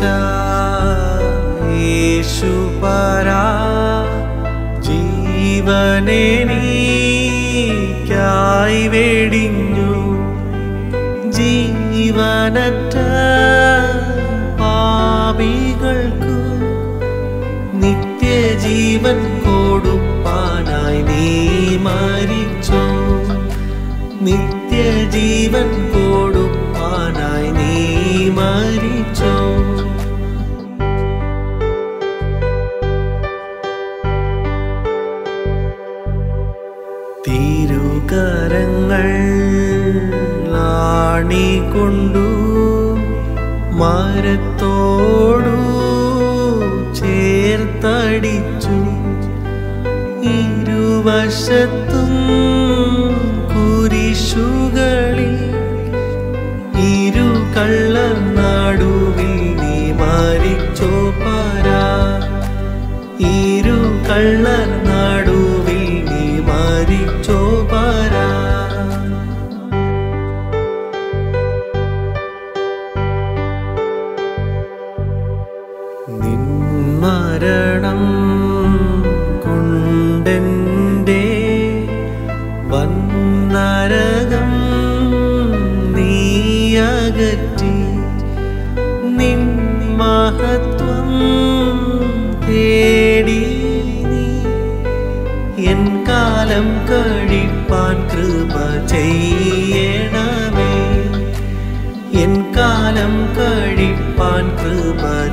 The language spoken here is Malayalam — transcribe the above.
യേശുപരാ ജീവനെ നീക്കായി വെടിഞ്ഞു ജീവനറ്റ പാപികൾക്കു നിത്യജീവൻ കൊടുപ്പാനായി നീ മരിച്ചോ നിത്യജീവൻ കൊടുപ്പാനായി നീ മരിച്ചോ തിരുകരങ്ങൾ ആണിക്കൊണ്ടു മരത്തോടു ചേർത്തടിച്ചു ഇരുവശത്തും കുരിശുകളിൽ ഇരു കള്ളർ നടുവിൽ നീ മരിച്ചോ പാരാ ഇരു കള്ളർ നടുവിൽ നീ മരിച്ചോ പാരാ നിൻ മരണം കൊണ്ടെൻ്റെ വന്നരകം നീയകറ്റി നിൻ മഹത്വം തേടി നീ എൻ കാലം കഴിപ്പാൻ കൃപ ചെയ്യണമേ എൻ കാലം കഴിപ്പാൻ കൃപ